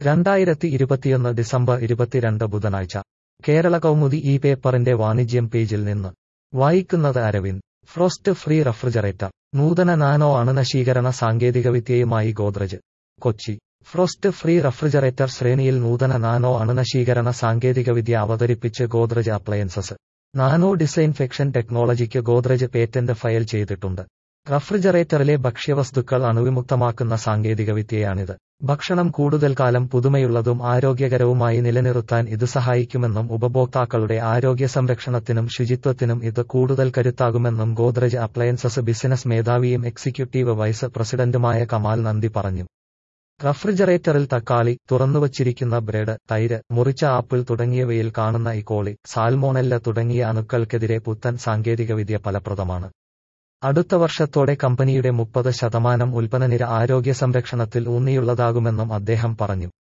രണ്ടായിരത്തി ഇരുപത്തിയൊന്ന് ഡിസംബർ ഇരുപത്തിരണ്ട് ബുധനാഴ്ച കേരള കൗമുദി ഈ പേപ്പറിന്റെ വാണിജ്യം പേജിൽ നിന്ന് വായിക്കുന്നത് അരവിന്ദ് ഫ്രോസ്റ്റ് ഫ്രീ റഫ്രിജറേറ്റർ നൂതന നാനോ അണുനശീകരണ സാങ്കേതികവിദ്യയുമായി Godrej Kochi frost free refrigerator ശ്രേണിയിൽ നൂതന നാനോ അണുനശീകരണ സാങ്കേതികവിദ്യ അവതരിപ്പിച്ച് ഗോദ്രജ് അപ്ലയൻസസ് നാനോ ഡിസൈൻഫെക്ഷൻ ടെക്നോളജിക്ക് ഗോദ്രജ് പേറ്റന്റ് ഫയൽ ചെയ്തിട്ടുണ്ട് റഫ്രിജറേറ്ററിലെ ഭക്ഷ്യവസ്തുക്കൾ അണുവിമുക്തമാക്കുന്ന സാങ്കേതികവിദ്യയാണിത് ഭക്ഷണം കൂടുതൽ കാലം പുതുമയുള്ളതും ആരോഗ്യകരവുമായി നിലനിർത്താൻ ഇത് സഹായിക്കുമെന്നും ഉപഭോക്താക്കളുടെ ആരോഗ്യ സംരക്ഷണത്തിനും ശുചിത്വത്തിനും ഇത് കൂടുതൽ കരുത്താകുമെന്നും ഗോദ്രജ് അപ്ലയൻസസ് ബിസിനസ് മേധാവിയും എക്സിക്യൂട്ടീവ് വൈസ് പ്രസിഡന്റുമായ കമാൽ നന്ദി പറഞ്ഞു റഫ്രിജറേറ്ററിൽ തക്കാളി തുറന്നുവച്ചിരിക്കുന്ന ബ്രെഡ് തൈര് മുറിച്ച ആപ്പിൾ തുടങ്ങിയവയിൽ കാണുന്ന ഇക്കോളി സാൽമോണെല്ല തുടങ്ങിയ അണുക്കൾക്കെതിരെ പുത്തൻ സാങ്കേതികവിദ്യ ഫലപ്രദമാണ് അടുത്ത വർഷത്തോടെ കമ്പനിയുടെ മുപ്പത് ശതമാനം ഉൽപ്പന്നനിര ആരോഗ്യ സംരക്ഷണത്തിൽ ഊന്നിയുള്ളതാകുമെന്നും അദ്ദേഹം പറഞ്ഞു